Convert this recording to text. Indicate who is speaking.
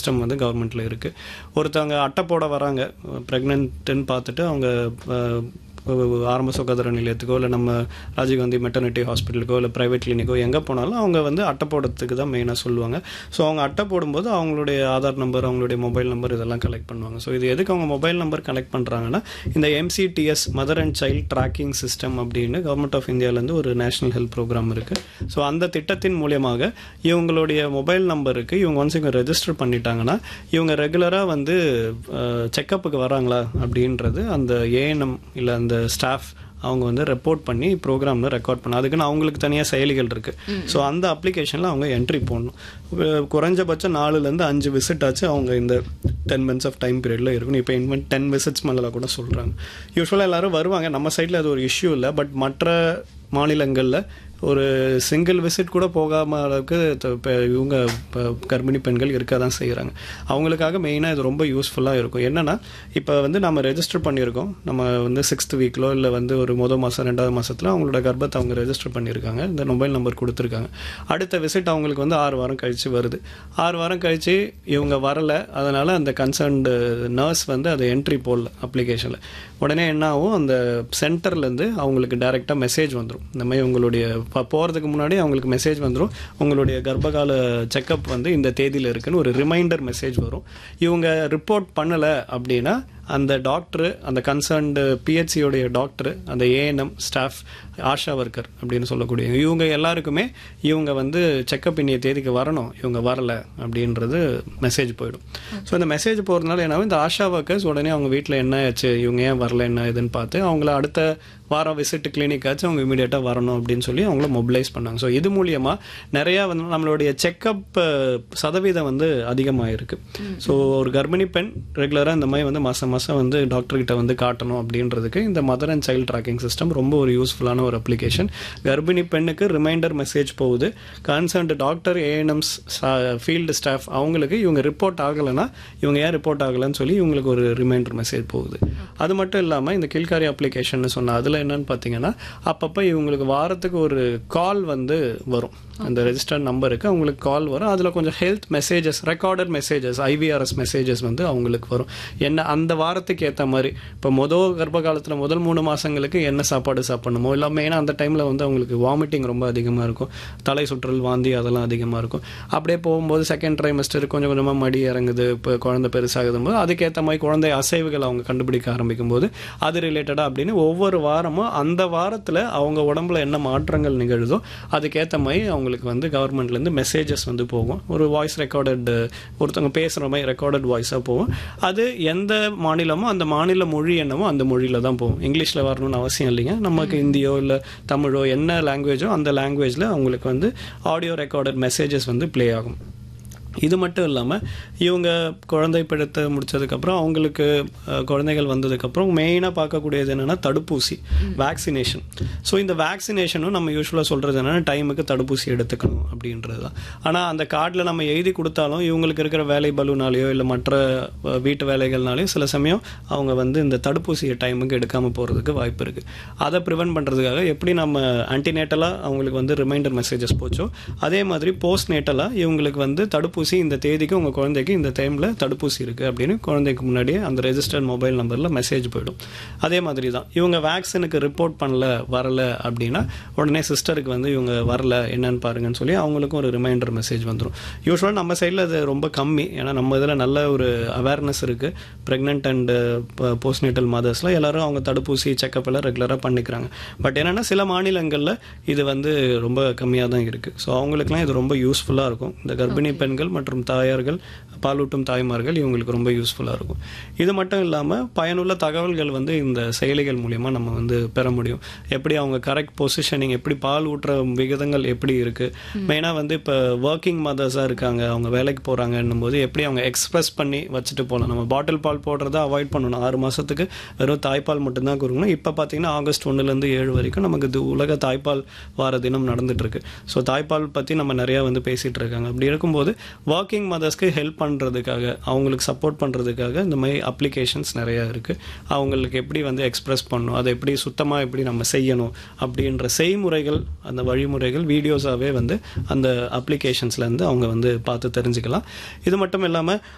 Speaker 1: system வந்து கவர்மெண்ட்டில் இருக்குது ஒருத்தவங்க அட்டை போட வராங்க ப்ரெக்னென்ட்டுன்னு பார்த்துட்டு அவங்க அஹ், ஆரம்ப சுகாதார நிலையத்துக்கோ இல்லை நம்ம ராஜீவ்காந்தி மெட்டர்னிட்டி ஹாஸ்பிட்டலுக்கோ இல்லை ப்ரைவேட் கிளினிக்கோ எங்கே போனாலும் அவங்க வந்து அட்டை போடுறதுக்கு தான் மெயினாக சொல்லுவாங்க ஸோ அவங்க அட்டை போடும்போது அவங்களுடைய ஆதார் நம்பர் அவங்களுடைய மொபைல் நம்பர் இதெல்லாம் கலெக்ட் பண்ணுவாங்க ஸோ இது எதுக்கு அவங்க மொபைல் நம்பர் கலெக்ட் பண்ணுறாங்கன்னா இந்த MCTS mother and child tracking system அப்படின்னு கவர்மெண்ட் ஆஃப் இந்தியாவிலேருந்து ஒரு நேஷனல் ஹெல்த் ப்ரோக்ராம் இருக்குது ஸோ அந்த திட்டத்தின் மூலியமாக இவங்களுடைய மொபைல் நம்பருக்கு இவங்க ஒன்ஸ் இவங்க ரெஜிஸ்டர் பண்ணிட்டாங்கன்னா இவங்க ரெகுலராக வந்து செக்கப்புக்கு வராங்களா அப்படின்றது அந்த ஏஎன்எம் இல்லை அந்த ஸ்டாஃப் அவங்க வந்து ரெப்போர்ட் பண்ணி ப்ரோக்ராமில் ரெக்கார்ட் பண்ண அதுக்குன்னு அவங்களுக்கு தனியாக செயலிகள் இருக்குது ஸோ அந்த அப்ளிகேஷனில் அவங்க என்ட்ரி போடணும் கு- குறைஞ்சபட்சம் நாலுலேருந்து அஞ்சு விசிட் ஆச்சு அவங்க இந்த டென் மினிட்ஸ் ஆஃப் டைம் பீரியடில் இருக்கணும் இப்போ இன்வென்ட் டென் விசிட்ஸ் மேலே கூட சொல்கிறாங்க யூஸ்வலாக எல்லாரும் வருவாங்க நம்ம சைடில் அது ஒரு இஷ்யூ இல்லை பட் மற்ற மாநிலங்களில் ஒரு சிங்கிள் விசிட் கூட போகாம அளவுக்கு த- இப்ப இவங்க இப்ப கர்ப்பிணி பெண்கள் இருக்க தான் செய்கிறாங்க அவங்களுக்காக மெயினாக இது ரொம்ப யூஸ்ஃபுல்லாக இருக்கும் என்னன்னா இப்போ வந்து நம்ம ரெஜிஸ்டர் பண்ணியிருக்கோம் நம்ம வந்து சிக்ஸ்த் வீக்லோ இல்லை வந்து ஒரு முதல் மாதம் ரெண்டாவது மாசத்துல அவங்களோட கர்ப்பத்தை அவங்க ரெஜிஸ்டர் பண்ணியிருக்காங்க இந்த மொபைல் நம்பர் கொடுத்துருக்காங்க அடுத்த விசிட் அவங்களுக்கு வந்து ஆறு வாரம் கழிச்சு வருது ஆறு வாரம் கழிச்சு இவங்க வரல அதனால அந்த கன்சர்ன்டு நர்ஸ் வந்து அதை என்ட்ரி போடல அப்ளிகேஷனில் உடனே என்ன ஆகும் அந்த சென்டர்லேருந்து அவங்களுக்கு டைரெக்டாக மெசேஜ் வந்துடும் இந்த மாதிரி உங்களுடைய ப- போறதுக்கு முன்னாடி அவங்களுக்கு மெசேஜ் வந்துடும் உங்களுடைய கர்ப்பகால செக்கப் வந்து இந்த தேதியில் இருக்குன்னு ஒரு ரிமைண்டர் மெசேஜ் வரும் இவங்க ரிப்போர்ட் பண்ணலை அப்படின்னா அந்த டாக்டர் அந்த கன்சர்ன்டு பிஹெச்சியோடைய டாக்டர் அந்த ஏஎன்எம் ஸ்டாஃப் ஆஷா ஒர்க்கர் அப்படின்னு சொல்லக்கூடிய இவங்க எல்லாருக்குமே இவங்க வந்து செக்கப் இன்னைய தேதிக்கு வரணும் இவங்க வரல அப்படின்றது மெசேஜ் போயிடும் ஸோ இந்த மெசேஜ் போகிறதுனால என்ன ஆகும், இந்த ஆஷா ஒர்க்கர்ஸ் உடனே அவங்க வீட்டில் என்ன ஆச்சு இவங்க ஏன் வரல என்ன இதுன்னு பார்த்து அவங்கள அடுத்த வாரம் விசிட் கிளினிக் ஆச்சு அவங்க இமீடியட்டாக வரணும் அப்படின்னு சொல்லி அவங்கள மொபிலைஸ் பண்ணாங்க ஸோ இது மூலியமா நிறையா வந்து நம்மளுடைய செக்கப் சதவீதம் வந்து அதிகமாக இருக்கு ஸோ ஒரு கர்ப்பிணி பெண் ரெகுலராக இந்த மாதிரி வந்து மாதம் மாதம் வந்து டாக்டர் கிட்ட வந்து காட்டணும் அப்படின்றதுக்கு இந்த mother and child tracking system ரொம்ப ஒரு யூஸ்ஃபுல்லான ஒரு அப்ளிகேஷன் கர்ப்பிணி பெண்ணுக்கு ரிமைண்டர் மெசேஜ் போகுது concerned doctor ANMs field staff அவங்களுக்கு இவங்க ரிப்போர்ட் ஆகலைன்னா இவங்க ஏன் ரிப்போர்ட் ஆகலைன்னு சொல்லி இவங்களுக்கு ஒரு ரிமைண்டர் மெசேஜ் போகுது அது மட்டும் இல்லாமல் இந்த கீழ்காரி அப்ளிகேஷன் சொன்ன அதில் என்னன்னு பார்த்தீங்கன்னா அப்பப்போ இவங்களுக்கு வாரத்துக்கு ஒரு கால் வந்து வரும் அந்த ரெஜிஸ்டர்ட் நம்பருக்கு அவங்களுக்கு கால் வரும் அதில் கொஞ்சம் health messages recorded messages IVRS messages வந்து அவங்களுக்கு வரும் என்ன அந்த வாரத்துக்கு ஏற்ற மாதிரி இப்போ முதல் கர்ப்ப காலத்தில் முதல் மூணு மாதங்களுக்கு என்ன சாப்பாடு சாப்பிடணுமோ இல்லை மெயினாக அந்த டைமில் வந்து அவங்களுக்கு வாமிட்டிங் ரொம்ப அதிகமாக இருக்கும் தலை சுற்றல் வாந்தி அதெல்லாம் அதிகமாக இருக்கும் அப்படியே போகும்போது செகண்ட் ட்ரைமஸ்டர் கொஞ்சம் கொஞ்சமாக மடி இறங்குது இப்போ குழந்தை பெருசாகுதும் போது அதுக்கேற்ற மாதிரி குழந்தை அசைவுகள் அவங்க கண்டுபிடிக்க ஆரம்பிக்கும் போது அது ரிலேட்டடாக அப்படின்னு ஒவ்வொரு வாரமும் அந்த வாரத்தில் அவங்க உடம்புல என்ன மாற்றங்கள் நிகழுதோ அதுக்கேற்ற மாதிரி அவங்களுக்கு வந்து கவர்மெண்ட்லேருந்து மெசேஜஸ் வந்து போகும் ஒரு வாய்ஸ் ரெக்கார்டட் ஒருத்தவங்க பேசுகிற மாதிரி ரெக்கார்டட் வாய்ஸாக போகும் அது எந்த மாநிலமோ அந்த மாநில மொழி என்னமோ அந்த மொழியில் தான் போகும் இங்கிலீஷில் வரணும்னு அவசியம் இல்லைங்க நமக்கு ஹிந்தியோ இல்லை தமிழோ என்ன லாங்குவேஜோ அந்த லாங்குவேஜில் அவங்களுக்கு வந்து ஆடியோ ரெக்கார்டட் மெசேஜஸ் வந்து ப்ளே ஆகும் இது மட்டும் இல்லாமல் இவங்க குழந்தை பிடித்து முடிச்சதுக்கப்புறம் அவங்களுக்கு அஹ், குழந்தைகள் வந்ததுக்கப்புறம் மெயினாக பார்க்கக்கூடியது என்னென்னா தடுப்பூசி வேக்சினேஷன் ஸோ இந்த வேக்சினேஷனும் நம்ம யூஸ்வலாக சொல்கிறது என்னென்னா டைமுக்கு தடுப்பூசி எடுத்துக்கணும் அப்படின்றது தான் ஆனால் அந்த கார்டில் நம்ம எழுதி கொடுத்தாலும் இவங்களுக்கு இருக்கிற வேலை பலுனாலேயோ இல்லை மற்ற அஹ், வீட்டு வேலைகள்னாலேயோ சில சமயம் அவங்க வந்து இந்த தடுப்பூசியை டைமுக்கு எடுக்காமல் போகிறதுக்கு வாய்ப்பு இருக்குது அதை ப்ரிவென்ட் பண்ணுறதுக்காக எப்படி நம்ம ஆன்டினேட்டலாக அவங்களுக்கு வந்து ரிமைண்டர் மெசேஜஸ் போச்சோ அதே மாதிரி போஸ்ட் நேட்டலாக இவங்களுக்கு வந்து தடுப்பூசி இந்த தேதிக்கு உங்கள் குழந்தைக்கு இந்த டைமில் தடுப்பூசி இருக்குது அப்படின்னு குழந்தைக்கு முன்னாடியே அந்த ரெஜிஸ்டர்ட் மொபைல் நம்பரில் மெசேஜ் போயிடும் அதே மாதிரி தான் இவங்க வேக்சினுக்கு ரிப்போர்ட் பண்ணல வரல அப்படின்னா உடனே சிஸ்டருக்கு வந்து இவங்க வரல என்னன்னு பாருங்கன்னு சொல்லி அவங்களுக்கும் ஒரு ரிமைண்டர் மெசேஜ் வந்துடும் யூஸ்வலாக நம்ம சைடில் அது ரொம்ப கம்மி ஏன்னா நம்ம இதில் நல்ல ஒரு அவேர்னஸ் இருக்குது ப்ரெக்னென்ட் அண்ட் போஸ்ட்நேட்டல் மதர்ஸில் எல்லாரும் அவங்க தடுப்பூசி செக்கப் எல்லாம் ரெகுலராக பண்ணிக்கிறாங்க பட் என்னென்னா சில மாநிலங்களில் இது வந்து ரொம்ப கம்மியாக தான் இருக்குது ஸோ அவங்களுக்குலாம் இது ரொம்ப யூஸ்ஃபுல்லாக இருக்கும் இந்த கர்ப்பிணி பெண்கள் மற்றும் தாயார்கள் பாலூட்டும் தாய்மார்கள் இவங்களுக்கு ரொம்ப யூஸ்ஃபுல்லாக இருக்கும் இது மட்டும் இல்லாமல் பயனுள்ள தகவல்கள் வந்து இந்த செயலிகள் மூலியமாக நம்ம வந்து பெற முடியும் எப்படி அவங்க கரெக்ட் பொசிஷனிங் எப்படி பால் ஊட்டுற விகிதங்கள் எப்படி இருக்குது மெயினாக வந்து இப்போ ஒர்க்கிங் மதர்ஸாக இருக்காங்க அவங்க வேலைக்கு போகிறாங்கன்னும் போது எப்படி அவங்க எக்ஸ்பிரஸ் பண்ணி வச்சுட்டு போகலாம் நம்ம பாட்டில் பால் போடுறத அவாய்ட் பண்ணணும் ஆறு மாதத்துக்கு வெறும் தாய்ப்பால் மட்டும்தான் கொடுக்கணும் இப்போ பார்த்தீங்கன்னா ஆகஸ்ட் ஒன்றுலேருந்து ஏழு வரைக்கும் நமக்கு இது உலக தாய்ப்பால் வார தினம் நடந்துட்டு இருக்கு ஸோ தாய்ப்பால் பற்றி நம்ம நிறையா வந்து பேசிகிட்டு இருக்காங்க அப்படி இருக்கும்போது ஒர்க்கிங் மதர்ஸ்க்கு ஹெல்ப் பண்ணுறதுக்காக அவங்களுக்கு சப்போர்ட் பண்ணுறதுக்காக இந்த மாதிரி அப்ளிகேஷன்ஸ் நிறையா இருக்குது அவங்களுக்கு எப்படி வந்து எக்ஸ்பிரஸ் பண்ணணும் அதை எப்படி சுத்தமாக எப்படி நம்ம செய்யணும் அப்படின்ற செய்முறைகள் அந்த வழிமுறைகள் வீடியோஸாகவே வந்து அந்த அப்ளிகேஷன்ஸ்லேருந்து அவங்க வந்து பார்த்து தெரிஞ்சுக்கலாம் இது மட்டும் இல்லாமல்